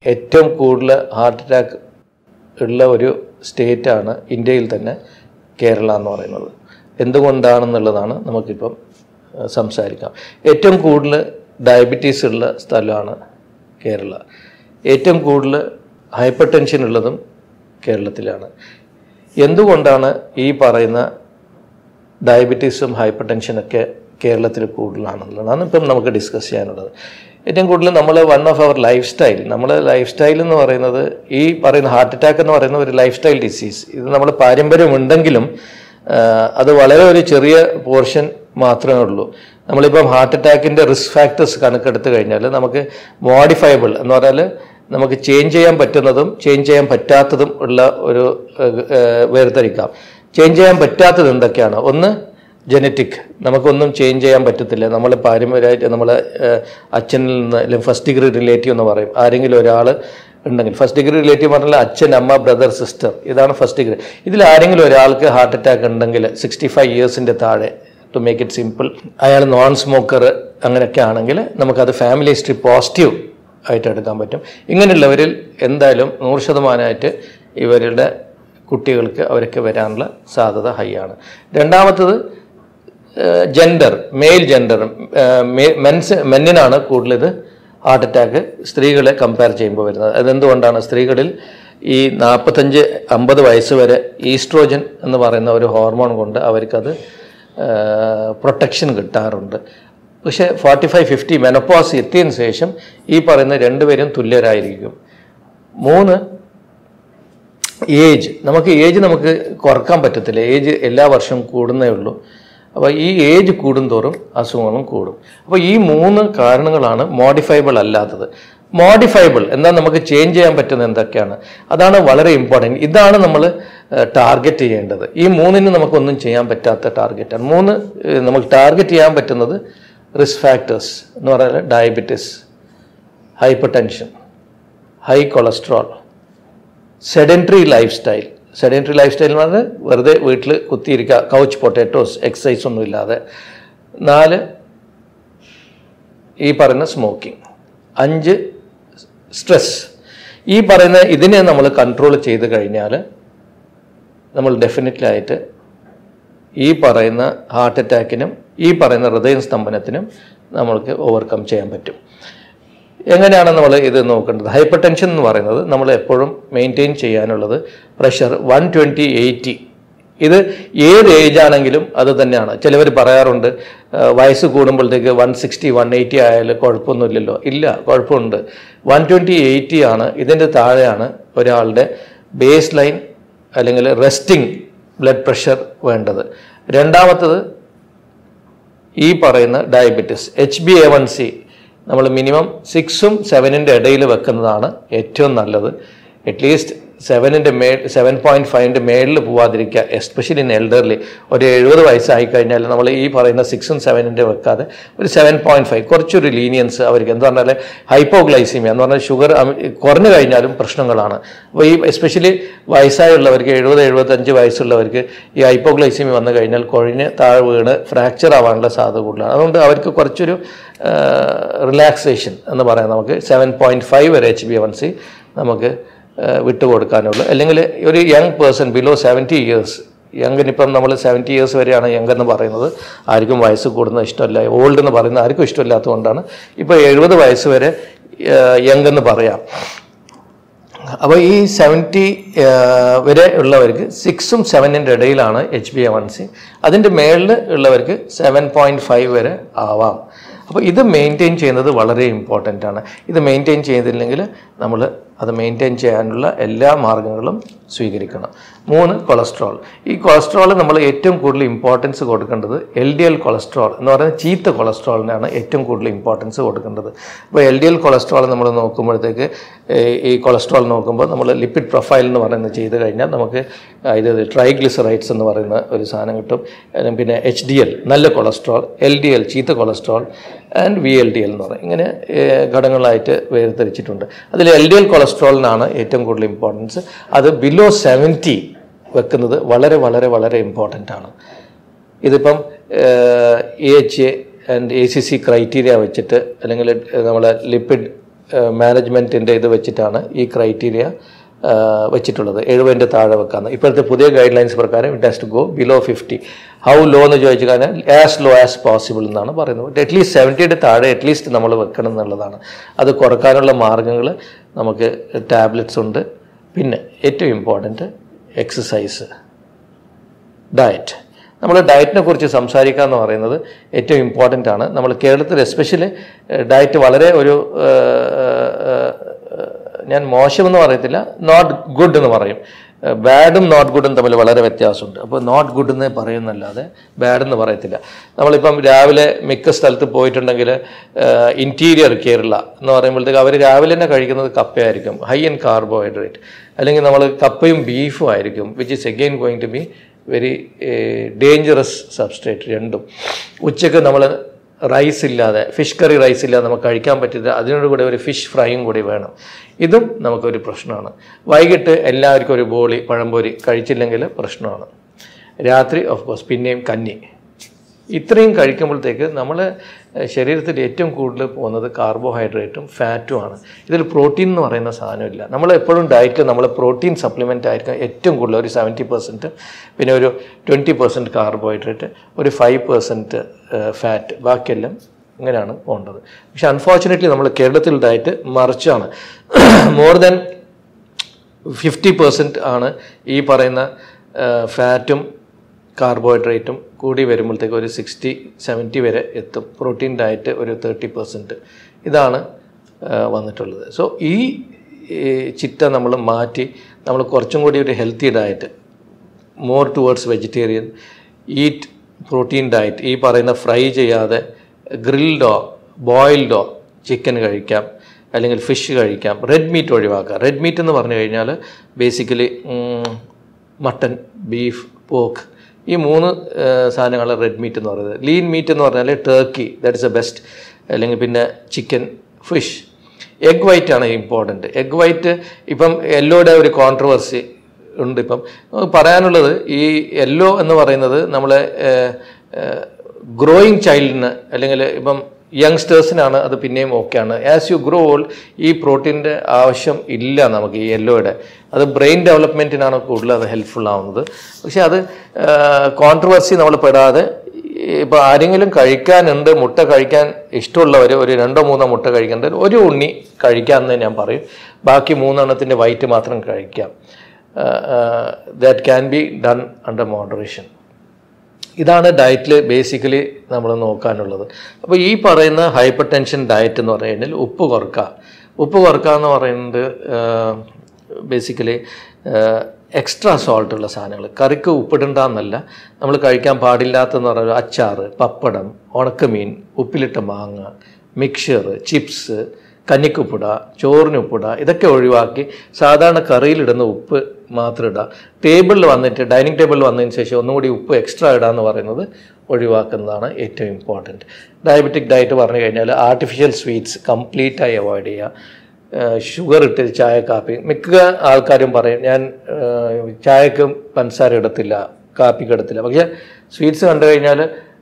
ഏറ്റവും കൂടുതൽ heart attack ഉള്ള ഒരു സ്റ്റേറ്റാണ് ഇന്ത്യയിൽ തന്നെ കേരള എന്ന് പറയുന്നത് എന്തുകൊണ്ടാണെന്നുള്ളതാണ് നമുക്കിപ്പം ഏഹ്, സംസാരിക്കാം ഏറ്റവും കൂടുതൽ ഡയബറ്റീസ് ഉള്ള സ്ഥലമാണ് കേരള ഏറ്റവും കൂടുതൽ ഹൈപ്പർ ടെൻഷൻ ഉള്ളതും കേരളത്തിലാണ് എന്തുകൊണ്ടാണ് ഈ പറയുന്ന ഡയബറ്റീസും ഹൈപ്പർ ടെൻഷനൊക്കെ കേരളത്തിൽ കൂടുതലാണെന്നുള്ളതാണ് ഇപ്പം നമുക്ക് ഡിസ്കസ് ചെയ്യാനുള്ളത് ഏറ്റവും കൂടുതൽ നമ്മൾ one of our lifestyle നമ്മുടെ ലൈഫ് സ്റ്റൈൽ എന്ന് പറയുന്നത് ഈ പറയുന്ന ഹാർട്ട് അറ്റാക്ക് എന്ന് പറയുന്ന ഒരു ലൈഫ് സ്റ്റൈൽ ഡിസീസ് ഇത് നമ്മൾ പാരമ്പര്യമുണ്ടെങ്കിലും ആ, അത് വളരെ ഒരു ചെറിയ പോർഷൻ മാത്രമേ ഉള്ളൂ നമ്മളിപ്പം ഹാർട്ട് അറ്റാക്കിൻ്റെ റിസ്ക് ഫാക്ടേഴ്സ് കണക്കെടുത്ത് കഴിഞ്ഞാൽ നമുക്ക് മോഡിഫയബിൾ എന്ന് പറഞ്ഞാൽ നമുക്ക് ചേഞ്ച് ചെയ്യാൻ പറ്റുന്നതും ചേഞ്ച് ചെയ്യാൻ പറ്റാത്തതും ഉള്ള ഒരു ഏഹ്, ഏഹ്, വേർതിരിക്കാം ചേഞ്ച് ചെയ്യാൻ പറ്റാത്തത് എന്തൊക്കെയാണ് ഒന്ന് ജനറ്റിക് നമുക്കൊന്നും ചേഞ്ച് ചെയ്യാൻ പറ്റത്തില്ല നമ്മൾ പാരമ്പര്യമായിട്ട് നമ്മൾ അച്ഛനിൽ നിന്ന് അല്ലെങ്കിൽ ഫസ്റ്റ് ഡിഗ്രി റിലേറ്റീവ് എന്ന് പറയും ആരെങ്കിലും ഒരാൾ ഉണ്ടെങ്കിൽ ഫസ്റ്റ് ഡിഗ്രി റിലേറ്റീവ് പറഞ്ഞാൽ അച്ഛൻ അമ്മ ബ്രദർ സിസ്റ്റർ ഇതാണ് ഫസ്റ്റ് ഡിഗ്രി ഇതിൽ ആരെങ്കിലും ഒരാൾക്ക് ഹാർട്ട് അറ്റാക്ക് ഉണ്ടെങ്കിൽ സിക്സ്റ്റി ഫൈവ് ഇയേഴ്സിൻ്റെ താഴെ ടു മേക്ക് ഇറ്റ് സിമ്പിൾ അയാൾ നോൺ സ്മോക്കർ അങ്ങനെയൊക്കെ ആണെങ്കിൽ നമുക്കത് ഫാമിലി ഹിസ്റ്ററി പോസിറ്റീവ് ആയിട്ട് എടുക്കാൻ പറ്റും ഇങ്ങനെയുള്ളവരിൽ എന്തായാലും നൂറ് ശതമാനമായിട്ട് ഇവരുടെ കുട്ടികൾക്ക് അവരൊക്കെ വരാനുള്ള സാധ്യത ഹൈ ആണ് രണ്ടാമത്തത് ജെൻഡർ മെയിൽ ജെൻഡർ മെൻസ് മെന്നിനാണ് കൂടുതൽ ഇത് ഹാർട്ട് അറ്റാക്ക് സ്ത്രീകളെ കമ്പയർ ചെയ്യുമ്പോൾ വരുന്നത് അതെന്തുകൊണ്ടാണ് സ്ത്രീകളിൽ ഈ നാൽപ്പത്തഞ്ച് അമ്പത് വയസ്സ് വരെ ഈസ്ട്രോജൻ എന്ന് പറയുന്ന ഒരു ഹോർമോൺ കൊണ്ട് അവർക്കത് പ്രൊട്ടക്ഷൻ കിട്ടാറുണ്ട് പക്ഷേ ഫോർട്ടി ഫൈവ് ഫിഫ്റ്റി മെനപ്പോസ് എത്തിയതിന് ശേഷം ഈ പറയുന്ന രണ്ടുപേരും തുല്യരായിരിക്കും മൂന്ന് ഏജ് നമുക്ക് ഏജ് നമുക്ക് കുറക്കാൻ പറ്റത്തില്ല ഏജ് എല്ലാ വർഷവും കൂടുന്നേ ഉള്ളൂ അപ്പോൾ ഈ ഏജ് കൂടുന്തോറും അസുഖങ്ങളും കൂടും അപ്പോൾ ഈ മൂന്ന് കാരണങ്ങളാണ് മോഡിഫൈബിൾ അല്ലാത്തത് മോഡിഫൈബിൾ എന്നാൽ നമുക്ക് ചേഞ്ച് ചെയ്യാൻ പറ്റുന്ന എന്തൊക്കെയാണ് അതാണ് വളരെ ഇമ്പോർട്ടൻറ്റ് ഇതാണ് നമ്മൾ ടാർഗറ്റ് ചെയ്യേണ്ടത് ഈ മൂന്നിന് നമുക്കൊന്നും ചെയ്യാൻ പറ്റാത്ത ടാർഗറ്റാണ് മൂന്ന് ഏഹ്, നമുക്ക് ടാർഗറ്റ് ചെയ്യാൻ പറ്റുന്നത് റിസ്ക് ഫാക്ടേഴ്സ് എന്ന് പറഞ്ഞാൽ diabetes hypertension high cholesterol sedentary lifestyle sedentary lifestyle എന്ന് പറഞ്ഞാൽ വെറുതെ വീട്ടിൽ കുത്തിയിരിക്കുക കൗച്ച് പൊട്ടാറ്റോസ് എക്സസൈസ് ഒന്നും ഇല്ലാതെ നാല് ഈ പറയുന്ന സ്മോക്കിംഗ് അഞ്ച് സ്ട്രെസ് ഈ പറയുന്ന ഇതിനെ നമ്മൾ കൺട്രോൾ ചെയ്ത് കഴിഞ്ഞാൽ നമ്മൾ ഡെഫിനറ്റ്ലി ആയിട്ട് ഈ പറയുന്ന ഹാർട്ട് അറ്റാക്കിനും ഈ പറയുന്ന ഹൃദയ സ്തംഭനത്തിനും നമ്മൾക്ക് ഓവർകം ചെയ്യാൻ പറ്റും എങ്ങനെയാണ് നമ്മൾ ഇത് നോക്കേണ്ടത് ഹൈപ്പർ ടെൻഷൻ എന്ന് പറയുന്നത് നമ്മൾ എപ്പോഴും മെയിൻറ്റെയിൻ ചെയ്യാനുള്ളത് പ്രഷർ വൺ ട്വൻറ്റി എയ്റ്റി ഇത് ഏത് ഏജ് ആണെങ്കിലും അത് തന്നെയാണ് ചിലവർ പറയാറുണ്ട് ആ, വയസ്സ് കൂടുമ്പോഴത്തേക്ക് വൺ സിക്സ്റ്റി വൺ എയ്റ്റി ആയാലും കുഴപ്പമൊന്നുമില്ലല്ലോ ഇല്ല കുഴപ്പമുണ്ട് വൺ ട്വൻറ്റി എയ്റ്റി ആണ് ഇതിൻ്റെ താഴെയാണ് ഒരാളുടെ ബേസ് ലൈൻ അല്ലെങ്കിൽ റെസ്റ്റിംഗ് ബ്ലഡ് പ്രഷർ വേണ്ടത് രണ്ടാമത്തത് ഈ പറയുന്ന diabetes H B A one C നമ്മൾ മിനിമം സിക്സും സെവനിൻ്റെ ഇടയിൽ വെക്കുന്നതാണ് ഏറ്റവും നല്ലത് അറ്റ്ലീസ്റ്റ് സെവനിൻ്റെ മേ സെവൻ പോയിൻറ്റ് ഫൈവിൻ്റെ മേളിൽ പോവാതിരിക്കുക എസ്പെഷ്യലി ഇൻ എൽഡർലി ഒരു എഴുപത് വയസ്സായി കഴിഞ്ഞാൽ നമ്മൾ ഈ പറയുന്ന സിക്സും സെവനിൻ്റെ വെക്കാതെ ഒരു സെവൻ പോയിൻറ്റ് ഫൈവ് കുറച്ചൊരു ലീനിയൻസ് അവർക്ക് എന്ന് പറഞ്ഞാൽ ഹൈപ്പോഗ്ലൈസീമിയ എന്ന് പറഞ്ഞാൽ ഷുഗർ കുറഞ്ഞു കഴിഞ്ഞാലും പ്രശ്നങ്ങളാണ് അപ്പോൾ ഈ എസ്പെഷ്യലി വയസ്സായുള്ളവർക്ക് എഴുപത് എഴുപത്തഞ്ച് വയസ്സുള്ളവർക്ക് ഈ ഹൈപ്പോഗ്ലൈസീമി വന്നു കഴിഞ്ഞാൽ കുഴഞ്ഞ് താഴെ വീണ് ഫ്രാക്ചർ ആവാനുള്ള സാധ്യത കൂടുതലാണ് അതുകൊണ്ട് അവർക്ക് കുറച്ചൊരു റിലാക്സേഷൻ എന്ന് പറയാം നമുക്ക് സെവൻ പോയിൻറ്റ് ഫൈവ് വരെ എച്ച് ബി വൺ സി നമുക്ക് വിട്ടുകൊടുക്കാനുള്ളൂ അല്ലെങ്കിൽ ഒരു young person below seventy years യങ്ങിനിപ്പം നമ്മൾ സെവൻറ്റി ഇയേഴ്സ് വരെയാണ് യങ് എന്ന് പറയുന്നത് ആർക്കും വയസ്സ് കൂടുന്നത് ഇഷ്ടമല്ല ഓൾഡ് എന്ന് പറയുന്നത് ആർക്കും ഇഷ്ടമില്ലാത്തതുകൊണ്ടാണ് ഇപ്പോൾ എഴുപത് വയസ്സ് വരെ യങ് എന്ന് പറയാം അപ്പോൾ ഈ സെവൻറ്റി വരെ ഉള്ളവർക്ക് സിക്സും സെവനിൻ്റെ ഇടയിലാണ് H B A one C അതിൻ്റെ മേളിൽ ഉള്ളവർക്ക് സെവൻ പോയിൻറ്റ് ഫൈവ് വരെ ആവാം അപ്പോൾ ഇത് മെയിൻറ്റെയിൻ ചെയ്യുന്നത് വളരെ ഇമ്പോർട്ടൻ്റ് ആണ് ഇത് മെയിൻറ്റെയിൻ ചെയ്തില്ലെങ്കിൽ നമ്മൾ അത് മെയിൻറ്റെയിൻ ചെയ്യാനുള്ള എല്ലാ മാർഗങ്ങളും സ്വീകരിക്കണം മൂന്ന് കൊളസ്ട്രോൾ ഈ കൊളസ്ട്രോൾ നമ്മൾ ഏറ്റവും കൂടുതൽ ഇമ്പോർട്ടൻസ് കൊടുക്കേണ്ടത് എൽ ഡി എൽ കൊളസ്ട്രോൾ എന്ന് പറയുന്നത് ചീത്ത കൊളസ്ട്രോളിനാണ് ഏറ്റവും കൂടുതൽ ഇമ്പോർട്ടൻസ് കൊടുക്കേണ്ടത് അപ്പോൾ എൽ ഡി എൽ കൊളസ്ട്രോൾ നമ്മൾ നോക്കുമ്പോഴത്തേക്ക് ഏഹ്, ഈ കൊളസ്ട്രോൾ നോക്കുമ്പോൾ നമ്മൾ ലിപ്പിഡ് പ്രൊഫൈൽ എന്ന് പറയുന്നത് ചെയ്ത് കഴിഞ്ഞാൽ നമുക്ക് ഇത് ട്രൈഗ്ലിസറൈഡ്സ് എന്ന് പറയുന്ന ഒരു സാധനം കിട്ടും ഏഹ് പിന്നെ എച്ച് ഡി എൽ നല്ല കൊളസ്ട്രോൾ എൽ ഡി എൽ ചീത്ത cholesterol and V L D L എന്ന് പറയും ഇങ്ങനെ ഏഹ്, ഘടകങ്ങളായിട്ട് വേർതിരിച്ചിട്ടുണ്ട് അതിൽ എൽ ഡി എൽ കൊളസ്ട്രോളിനാണ് ഏറ്റവും കൂടുതൽ ഇമ്പോർട്ടൻസ് അത് ബിലോ സെവൻറ്റി വെക്കുന്നത് വളരെ വളരെ വളരെ ഇമ്പോർട്ടൻ്റ് ആണ് ഇതിപ്പം A H A and A C C criteria വെച്ചിട്ട് അല്ലെങ്കിൽ നമ്മളെ ലിപ്പിഡ് മാനേജ്മെൻറ്റിൻ്റെ ഇത് വെച്ചിട്ടാണ് ഈ ക്രൈറ്റീരിയ വെച്ചിട്ടുള്ളത് എഴുപതിൻ്റെ താഴെ വെക്കാന്ന് ഇപ്പോഴത്തെ പുതിയ ഗൈഡ് ലൈൻസ് പ്രകാരം it has to go below fifty how low എന്ന് ചോദിച്ചു കഴിഞ്ഞാൽ ആസ് ലോ ആസ് പോസിബിൾ എന്നാണ് പറയുന്നത് അറ്റ്ലീസ്റ്റ് സെവൻറ്റിയുടെ താഴെ അറ്റ്ലീസ്റ്റ് നമ്മൾ വെക്കണം എന്നുള്ളതാണ് അത് കുറക്കാനുള്ള മാർഗ്ഗങ്ങൾ നമുക്ക് ടാബ്ലറ്റ്സ് ഉണ്ട് പിന്നെ ഏറ്റവും ഇമ്പോർട്ടൻറ്റ് എക്സസൈസ് ഡയറ്റ് നമ്മൾ ഡയറ്റിനെ കുറിച്ച് സംസാരിക്കുക എന്ന് പറയുന്നത് ഏറ്റവും ഇമ്പോർട്ടൻ്റ് ആണ് നമ്മൾ കേരളത്തിൽ എസ്പെഷ്യലി ഡയറ്റ് വളരെ ഒരു ഏഹ്, ഞാൻ മോശമെന്ന് പറയത്തില്ല നോട്ട് ഗുഡ് എന്ന് പറയും ബാഡും നോട്ട് ഗുഡും തമ്മിൽ വളരെ വ്യത്യാസമുണ്ട് അപ്പോൾ നോട്ട് ഗുഡ് എന്നേ പറയുന്നല്ലാതെ ബാഡ് എന്ന് പറയത്തില്ല നമ്മളിപ്പം രാവിലെ മിക്ക സ്ഥലത്ത് പോയിട്ടുണ്ടെങ്കിൽ ഇൻറ്റീരിയർ കേരള എന്ന് പറയുമ്പോഴത്തേക്ക് അവർ രാവിലെ തന്നെ കഴിക്കുന്നത് കപ്പയായിരിക്കും ഹൈ ഇൻ കാർബോഹൈഡ്രേറ്റ് അല്ലെങ്കിൽ നമ്മൾ കപ്പയും ബീഫും ആയിരിക്കും which is again going to be very dangerous substrate രണ്ടും ഉച്ചക്ക് നമ്മൾ റൈസ് ഇല്ലാതെ ഫിഷ് കറി റൈസ് ഇല്ലാതെ നമുക്ക് കഴിക്കാൻ പറ്റില്ല അതിനോട് കൂടെ ഒരു ഫിഷ് ഫ്രൈയും കൂടി വേണം ഇതും നമുക്കൊരു പ്രശ്നമാണ് വൈകിട്ട് എല്ലാവർക്കും ഒരു ബോളി പഴംപൊരി കഴിച്ചില്ലെങ്കിൽ പ്രശ്നമാണ് രാത്രി ഓഫ് കോഴ്സ് പിന്നെയും കഞ്ഞി ഇത്രയും കഴിക്കുമ്പോഴത്തേക്ക് നമ്മൾ ശരീരത്തിൽ ഏറ്റവും കൂടുതൽ പോകുന്നത് കാർബോഹൈഡ്രേറ്റും ഫാറ്റുമാണ് ഇതിൽ പ്രോട്ടീൻ എന്ന് പറയുന്ന സാധനമില്ല നമ്മൾ എപ്പോഴും ഡയറ്റ് നമ്മൾ പ്രോട്ടീൻ സപ്ലിമെൻ്റ് ആയിരിക്കും ഏറ്റവും കൂടുതൽ ഒരു സെവൻറ്റി പെർസെൻറ്റ് പിന്നെ ഒരു ട്വൻറ്റി പെർസെൻറ്റ് കാർബോഹൈഡ്രേറ്റ് ഒരു ഫൈവ് പെർസെൻറ്റ് ഫാറ്റ് ബാക്കിയെല്ലാം ഇങ്ങനെയാണ് പോകേണ്ടത് പക്ഷെ അൺഫോർച്ചുനേറ്റ്ലി നമ്മൾ കേരളത്തിൽ ഡയറ്റ് മറിച്ചാണ് മോർ ദാൻ ഫിഫ്റ്റി പെർസെൻറ്റ് ആണ് ഈ പറയുന്ന ഫാറ്റും കാർബോഹൈഡ്രേറ്റും കൂടി വരുമ്പോഴത്തേക്ക് ഒരു സിക്സ്റ്റി സെവൻറ്റി വരെ എത്തും പ്രോട്ടീൻ ഡയറ്റ് ഒരു തേർട്ടി പെർസെൻറ്റ് ഇതാണ് ആ, വന്നിട്ടുള്ളത് സോ ഈ ഈ ചിട്ട നമ്മൾ മാറ്റി നമ്മൾ കുറച്ചും കൂടി ഒരു healthy diet more towards vegetarian eat protein diet ഈ പറയുന്ന ഫ്രൈ ചെയ്യാതെ ഗ്രിൽഡോ ബോയിൽഡോ ചിക്കൻ കഴിക്കാം അല്ലെങ്കിൽ ഫിഷ് കഴിക്കാം റെഡ് മീറ്റ് ഒഴിവാക്കുക റെഡ് മീറ്റ് എന്ന് പറഞ്ഞു കഴിഞ്ഞാൽ ബേസിക്കലി മട്ടൺ ബീഫ് പോക്ക് ഈ മൂന്ന് സാധനങ്ങൾ റെഡ് മീറ്റ് എന്ന് പറയുന്നത് ലീൻ മീറ്റ് എന്ന് പറഞ്ഞാൽ turkey that is a best അല്ലെങ്കിൽ പിന്നെ ചിക്കൻ ഫിഷ് എഗ് വൈറ്റ് ആണ് ഇമ്പോർട്ടൻറ്റ് എഗ് വൈറ്റ് ഇപ്പം യെല്ലോയുടെ ഒരു കോൺട്രവേഴ്സി ഉണ്ട് ഇപ്പം നമുക്ക് പറയാനുള്ളത് ഈ യെല്ലോ എന്ന് പറയുന്നത് നമ്മളെ ഗ്രോയിങ് ചൈൽഡിന് അല്ലെങ്കിൽ ഇപ്പം യങ്സ്റ്റേഴ്സിനാണ് അത് പിന്നെയും ഓക്കെയാണ് ആസ് യു ഗ്രോ ഓൾ ഈ പ്രോട്ടീൻ്റെ ആവശ്യം ഇല്ല നമുക്ക് ഈ യെല്ലോയുടെ അത് ബ്രെയിൻ ഡെവലപ്മെൻറ്റിനാണ് കൂടുതൽ അത് ഹെൽപ്ഫുൾ ആവുന്നത് പക്ഷേ അത് കോൺട്രവേഴ്സി നമ്മൾ പെടാതെ ഇപ്പോൾ ആരെങ്കിലും കഴിക്കാനുണ്ട് മുട്ട കഴിക്കാൻ ഇഷ്ടമുള്ളവർ ഒരു രണ്ടോ മൂന്നോ മുട്ട കഴിക്കേണ്ടത് ഒരു ഉണ്ണി കഴിക്കാമെന്ന് ഞാൻ പറയും ബാക്കി മൂന്നെണ്ണത്തിൻ്റെ വൈറ്റ് മാത്രം കഴിക്കാം that can be done under moderation ഇതാണ് ഡയറ്റിൽ ബേസിക്കലി നമ്മൾ നോക്കാനുള്ളത് അപ്പോൾ ഈ പറയുന്ന ഹൈപ്പർ ടെൻഷൻ ഡയറ്റ് എന്ന് പറഞ്ഞു കഴിഞ്ഞാൽ ഉപ്പ് കുറക്കുക ഉപ്പ് കുറക്കുക എന്ന് പറയുന്നത് ബേസിക്കലി എക്സ്ട്രാ സോൾട്ട് ഉള്ള സാധനങ്ങൾ കറിക്ക് ഉപ്പിടണ്ട എന്നല്ല നമ്മൾ കഴിക്കാൻ പാടില്ലാത്തെന്ന് പറയുന്നത് അച്ചാറ് പപ്പടം ഉണക്കമീൻ ഉപ്പിലിട്ട മാങ്ങ മിക്സർ ചിപ്സ് കഞ്ഞിക്കുപ്പിട ചോറിനുപ്പിട ഇതൊക്കെ ഒഴിവാക്കി സാധാരണ കറിയിലിടുന്ന ഉപ്പ് മാത്രം ഇടുക ടേബിളിൽ വന്നിട്ട് ഡൈനിങ് ടേബിളിൽ വന്നതിന് ശേഷം ഒന്നുകൂടി ഉപ്പ് എക്സ്ട്രാ ഇടുക എന്ന് പറയുന്നത് ഒഴിവാക്കുന്നതാണ് ഏറ്റവും ഇമ്പോർട്ടൻറ്റ് ഡയബറ്റിക് ഡയറ്റ് പറഞ്ഞു കഴിഞ്ഞാൽ ആർട്ടിഫിഷ്യൽ സ്വീറ്റ്സ് കംപ്ലീറ്റായി അവോയ്ഡ് ചെയ്യുക ഷുഗർ ഇട്ട് ചായ കാപ്പി മിക്ക ആൾക്കാരും പറയും ഞാൻ ചായക്കും പഞ്ചസാര ഇടത്തില്ല കാപ്പിക്ക് ഇടത്തില്ല പക്ഷേ സ്വീറ്റ്സ് കണ്ടു കഴിഞ്ഞാൽ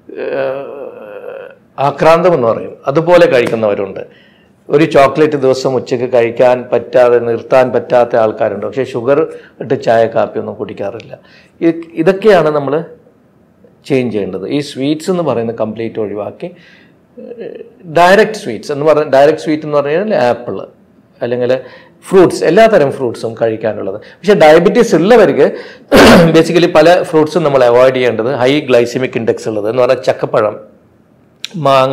ആക്രാന്തം എന്ന് പറയും അതുപോലെ കഴിക്കുന്നവരുണ്ട് ഒരു ചോക്ലേറ്റ് ദിവസം ഉച്ചയ്ക്ക് കഴിക്കാൻ പറ്റാതെ നിർത്താൻ പറ്റാത്ത ആൾക്കാരുണ്ട് പക്ഷേ ഷുഗർ ഇട്ട് ചായ കാപ്പി ഒന്നും കുടിക്കാറില്ല ഇത് ഇതൊക്കെയാണ് നമ്മൾ ചേഞ്ച് ചെയ്യേണ്ടത് ഈ സ്വീറ്റ്സ് എന്ന് പറയുന്നത് കംപ്ലീറ്റ് ഒഴിവാക്കി ഡയറക്റ്റ് സ്വീറ്റ്സ് എന്ന് പറഞ്ഞാൽ ഡയറക്റ്റ് സ്വീറ്റ് എന്ന് പറഞ്ഞാൽ ആപ്പിൾ അല്ലെങ്കിൽ ഫ്രൂട്ട്സ് എല്ലാത്തരം ഫ്രൂട്ട്സും കഴിക്കാനുള്ളത് പക്ഷേ ഡയബറ്റീസ് ഉള്ളവർക്ക് ബേസിക്കലി പല ഫ്രൂട്ട്സും നമ്മൾ അവോയ്ഡ് ചെയ്യേണ്ടത് ഹൈ ഗ്ലൈസിമിക് ഇൻഡെക്സ് ഉള്ളത് എന്ന് പറഞ്ഞാൽ ചക്കപ്പഴം മാങ്ങ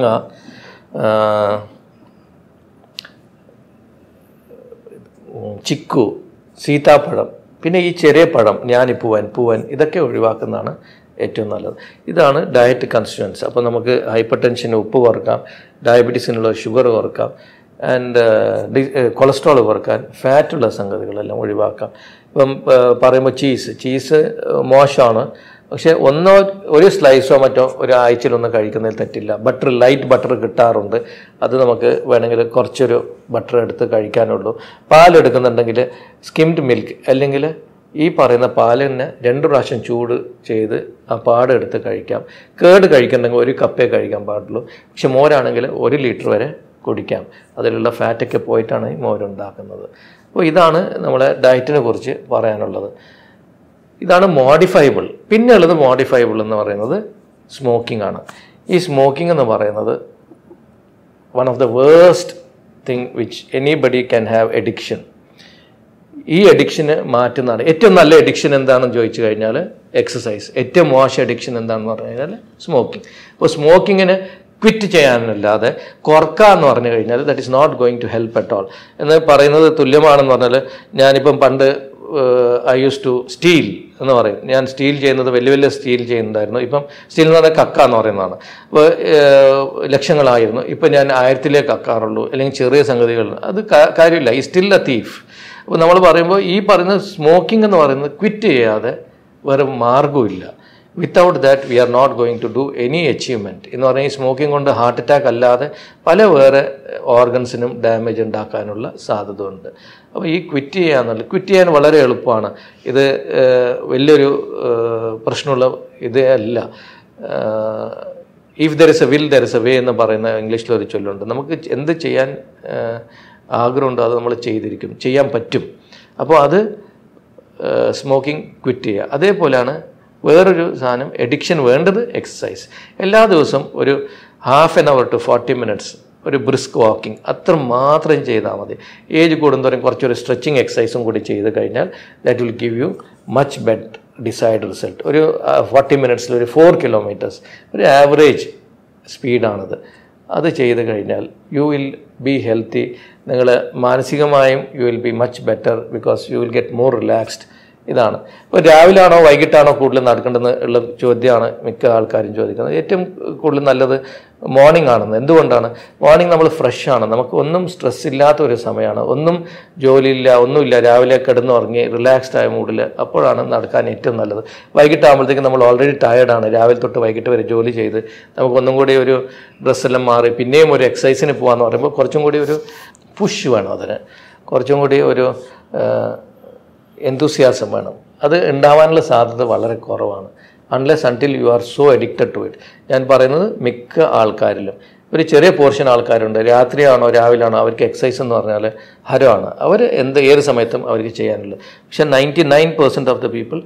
ചിക്കു സീതാപ്പഴം പിന്നെ ഈ ചെറിയ പഴം ഞാനിപ്പൂവൻ പൂവൻ ഇതൊക്കെ ഒഴിവാക്കുന്നതാണ് ഏറ്റവും നല്ലത് ഇതാണ് ഡയറ്റ് കൺസ്റ്റുവൻസ് അപ്പോൾ നമുക്ക് ഹൈപ്പർ ടെൻഷന് ഉപ്പ് കുറക്കാം ഡയബറ്റീസിനുള്ള ഷുഗർ കുറക്കാം ആൻഡ് കൊളസ്ട്രോൾ കുറക്കാൻ ഫാറ്റുള്ള സംഗതികളെല്ലാം ഒഴിവാക്കാം ഇപ്പം പറയുമ്പോൾ ചീസ് ചീസ് മോശമാണ് പക്ഷേ ഒന്നോ ഒരു സ്ലൈസോ മറ്റോ ഒരാഴ്ചയിലൊന്നും കഴിക്കുന്നതിൽ തെറ്റില്ല ബട്ടർ ലൈറ്റ് ബട്ടർ കിട്ടാറുണ്ട് അത് നമുക്ക് വേണമെങ്കിൽ കുറച്ചൊരു ബട്ടർ എടുത്ത് കഴിക്കാനുള്ളൂ പാലെടുക്കുന്നുണ്ടെങ്കിൽ സ്കിംഡ് മിൽക്ക് അല്ലെങ്കിൽ ഈ പറയുന്ന പാലിനെ രണ്ട് പ്രാവശ്യം ചൂട് ചെയ്ത് ആ പാടെടുത്ത് കഴിക്കാം കേട് കഴിക്കുന്നുണ്ടെങ്കിൽ ഒരു കപ്പേ കഴിക്കാൻ പാടുള്ളൂ പക്ഷെ മോരാണെങ്കിൽ ഒരു ലിറ്റർ വരെ കുടിക്കാം അതിലുള്ള ഫാറ്റൊക്കെ പോയിട്ടാണ് ഈ മോരുണ്ടാക്കുന്നത് അപ്പോൾ ഇതാണ് നമ്മളെ ഡയറ്റിനെ കുറിച്ച് പറയാനുള്ളത് ഇതാണ് മോഡിഫൈബിൾ പിന്നെ ഉള്ളത് മോഡിഫൈബിൾ എന്ന് പറയുന്നത് സ്മോക്കിംഗ് ആണ് ഈ സ്മോക്കിംഗ് എന്ന് പറയുന്നത് one of the worst thing which anybody can have addiction ഈ എഡിക്ഷന് മാറ്റുന്നതാണ് ഏറ്റവും നല്ല എഡിക്ഷൻ എന്താണെന്ന് ചോദിച്ചു കഴിഞ്ഞാൽ എക്സസൈസ് ഏറ്റവും മോശം എഡിക്ഷൻ എന്താണെന്ന് പറഞ്ഞു കഴിഞ്ഞാൽ സ്മോക്കിംഗ് അപ്പോൾ സ്മോക്കിങ്ങിന് ക്വിറ്റ് ചെയ്യാനല്ലാതെ കുറക്കുക എന്ന് പറഞ്ഞു കഴിഞ്ഞാൽ that is not going to help at all എന്ന് പറയുന്നത് തുല്യമാണെന്ന് പറഞ്ഞാൽ ഞാനിപ്പം പണ്ട് ഐ യൂസ് ടു സ്റ്റീൽ എന്ന് പറയും ഞാൻ സ്റ്റീൽ ചെയ്യുന്നത് വലിയ വലിയ സ്റ്റീൽ ചെയ്യുന്നുണ്ടായിരുന്നു ഇപ്പം സ്റ്റീൽ എന്ന് പറഞ്ഞാൽ കക്ക എന്ന് പറയുന്നതാണ് അപ്പോൾ ലക്ഷങ്ങളായിരുന്നു ഇപ്പം ഞാൻ ആയിരത്തിലേക്ക് കക്കാറുള്ളൂ അല്ലെങ്കിൽ ചെറിയ സംഗതികൾ അത് കാ- കാര്യമില്ല ഈ സ്റ്റിൽ എ തീഫ് അപ്പോൾ നമ്മൾ പറയുമ്പോൾ ഈ പറയുന്ന സ്മോക്കിംഗ് എന്ന് പറയുന്നത് ക്വിറ്റ് ചെയ്യാതെ വേറെ മാർഗ്ഗമില്ല without that we are not going to do any achievement എന്ന് പറഞ്ഞാൽ ഈ സ്മോക്കിംഗ് കൊണ്ട് ഹാർട്ട് അറ്റാക്ക് അല്ലാതെ പല വേറെ ഓർഗൻസിനും ഡാമേജ് ഉണ്ടാക്കാനുള്ള സാധ്യത ഉണ്ട് അപ്പോൾ ഈ ക്വിറ്റ് ചെയ്യാന്നുള്ളത് ക്വിറ്റ് ചെയ്യാൻ വളരെ എളുപ്പമാണ് ഇത് ഏഹ്, വലിയൊരു ഏഹ്, പ്രശ്നമുള്ള ഇതേ അല്ല if there is a will there is a way എന്ന് പറയുന്ന ഇംഗ്ലീഷിൽ ഒരു ചൊല്ലുണ്ട് നമുക്ക് എന്ത് ചെയ്യാൻ ഏഹ്, ആഗ്രഹമുണ്ടോ അത് നമ്മൾ ചെയ്തിരിക്കും ചെയ്യാൻ പറ്റും അപ്പോൾ അത് സ്മോക്കിംഗ് ക്വിറ്റ് ചെയ്യുക അതേപോലെയാണ് വേറൊരു സാധനം എഡിക്ഷൻ വേണ്ടത് എക്സസൈസ് എല്ലാ ദിവസവും ഒരു half an hour to forty minutes ഒരു ബ്രിസ്ക് വാക്കിംഗ് അത്ര മാത്രം ചെയ്താൽ മതി ഏജ് കൂടുന്തോറും കുറച്ചൊരു സ്ട്രെച്ചിങ് എക്സസൈസും കൂടി ചെയ്ത് കഴിഞ്ഞാൽ that will give you much bet decide result ഒരു ഫോർട്ടി മിനിറ്റ്സിൽ ഒരു ഫോർ കിലോമീറ്റേഴ്സ് ഒരു ആവറേജ് സ്പീഡാണത് അത് ചെയ്ത് കഴിഞ്ഞാൽ യു വിൽ ബി ഹെൽത്തി നിങ്ങൾ മാനസികമായും you will be much better because you will get more relaxed ഇതാണ് ഇപ്പോൾ രാവിലാണോ വൈകിട്ടാണോ കൂടുതൽ നടക്കേണ്ടത് ഉള്ള ചോദ്യമാണ് മിക്ക ആൾക്കാരും ചോദിക്കുന്നത് ഏറ്റവും കൂടുതൽ നല്ലത് മോർണിംഗ് ആണെന്ന് എന്തുകൊണ്ടാണ് മോർണിംഗ് നമ്മൾ ഫ്രഷ് ആണ് നമുക്ക് ഒന്നും സ്ട്രെസ് ഇല്ലാത്ത ഒരു സമയമാണ് ഒന്നും ജോലിയില്ല ഒന്നുമില്ല രാവിലെ കിടന്നുറങ്ങി റിലാക്സ്ഡ് ആയ മൂഡിൽ അപ്പോഴാണ് നടക്കാൻ ഏറ്റവും നല്ലത് വൈകിട്ടാകുമ്പോഴത്തേക്കും നമ്മൾ ഓൾറെഡി ടയർഡാണ് രാവിലെ തൊട്ട് വൈകിട്ട് വരെ ജോലി ചെയ്ത് നമുക്ക് ഒന്നും കൂടി ഒരു ഡ്രസ്സെല്ലാം മാറി പിന്നെയും ഒരു എക്സസൈസിന് പോകാമെന്ന് പറയുമ്പോൾ കുറച്ചും കൂടി ഒരു പുഷ് വേണം അതിന് കുറച്ചും കൂടി ഒരു എന്തൂസിയാസം വേണം അത് ഉണ്ടാവാനുള്ള സാധ്യത വളരെ കുറവാണ് unless until you are so addicted to it ഞാൻ പറയുന്നത് മിക്ക ആൾക്കാരിലും ഒരു ചെറിയ പോർഷൻ ആൾക്കാരുണ്ട് രാത്രിയാണോ രാവിലാണോ അവർക്ക് എക്സസൈസ് എന്ന് പറഞ്ഞാൽ ഹരമാണ് അവർ എന്ത് ഏത് സമയത്തും അവർക്ക് ചെയ്യാനുള്ളത് പക്ഷെ ninety nine percent of the people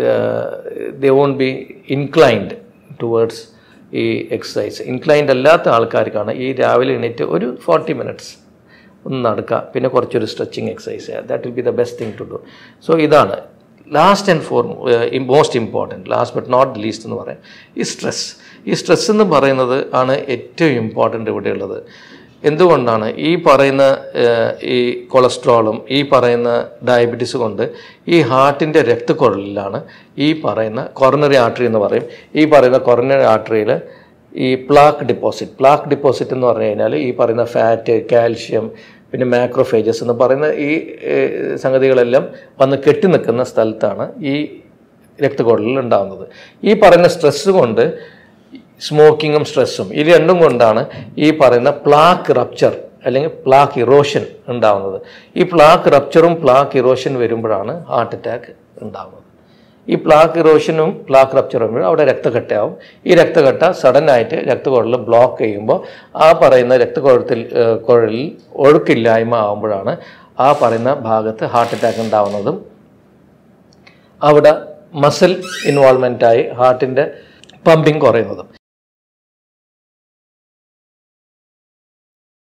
they won't be inclined towards ഈ എക്സസൈസ് ഇൻക്ലൈൻഡ് അല്ലാത്ത ആൾക്കാർക്കാണ് ഈ രാവിലെ എണീറ്റ് ഒരു ഫോർട്ടി മിനിറ്റ്സ് ഒന്ന് നടക്കുക പിന്നെ കുറച്ചൊരു സ്ട്രെച്ചിങ് എക്സസൈസ് ചെയ്യുക that will be the best thing to do so ഇതാണ് last and foremost important last but not least എന്ന് പറയാം ഈ സ്ട്രെസ് ഈ സ്ട്രെസ് എന്ന് പറയുന്നത് ആണ് ഏറ്റവും ഇമ്പോർട്ടൻ്റ് ഇവിടെയുള്ളത് എന്തുകൊണ്ടാണ് ഈ പറയുന്ന ഏഹ്, ഈ കൊളസ്ട്രോളും ഈ പറയുന്ന ഡയബറ്റീസ് കൊണ്ട് ഈ ഹാർട്ടിൻ്റെ രക്തക്കുഴലിലാണ് ഈ പറയുന്ന കൊറനറി ആർട്ടറി എന്ന് പറയും ഈ പറയുന്ന കൊറനറി ആർട്ടറിയിൽ ഈ പ്ലാക്ക് ഡിപ്പോസിറ്റ് പ്ലാക്ക് ഡിപ്പോസിറ്റ് എന്ന് പറഞ്ഞു കഴിഞ്ഞാൽ ഈ പറയുന്ന ഫാറ്റ് കാൽഷ്യം പിന്നെ മാക്രോഫേജസ് എന്ന് പറയുന്ന ഈ ഏഹ്, സംഗതികളെല്ലാം വന്ന് കെട്ടി നിൽക്കുന്ന സ്ഥലത്താണ് ഈ രക്തക്കുഴലിൽ ഉണ്ടാകുന്നത് ഈ പറയുന്ന സ്ട്രെസ്സ് കൊണ്ട് സ്മോക്കിങ്ങും സ്ട്രെസ്സും ഇത് രണ്ടും കൊണ്ടാണ് ഈ പറയുന്ന പ്ലാക്ക് റപ്ചർ അല്ലെങ്കിൽ പ്ലാക്ക് ഇറോഷൻ ഉണ്ടാകുന്നത് ഈ പ്ലാക്ക് റപ്ചറും പ്ലാക്ക് ഇറോഷൻ വരുമ്പോഴാണ് ഹാർട്ട് അറ്റാക്ക് ഉണ്ടാകുന്നത് ഈ പ്ലാക്ക് ഇറോഷനും പ്ലാക്ക് റപ്ചറും വരുമ്പോൾ അവിടെ രക്തക്കട്ടയാവും ഈ രക്തക്കട്ട സഡൻ ആയിട്ട് രക്തക്കുഴലിൽ ബ്ലോക്ക് ചെയ്യുമ്പോൾ ആ പറയുന്ന രക്തക്കുഴത്തിൽ ഏഹ്, കുഴലിൽ ഒഴുക്കില്ലായ്മ ആകുമ്പോഴാണ് ആ പറയുന്ന ഭാഗത്ത് ഹാർട്ട് അറ്റാക്ക് ഉണ്ടാവുന്നതും അവിടെ മസിൽ ഇൻവോൾവ്മെൻ്റായി ഹാർട്ടിൻ്റെ പമ്പിങ് കുറയുന്നതും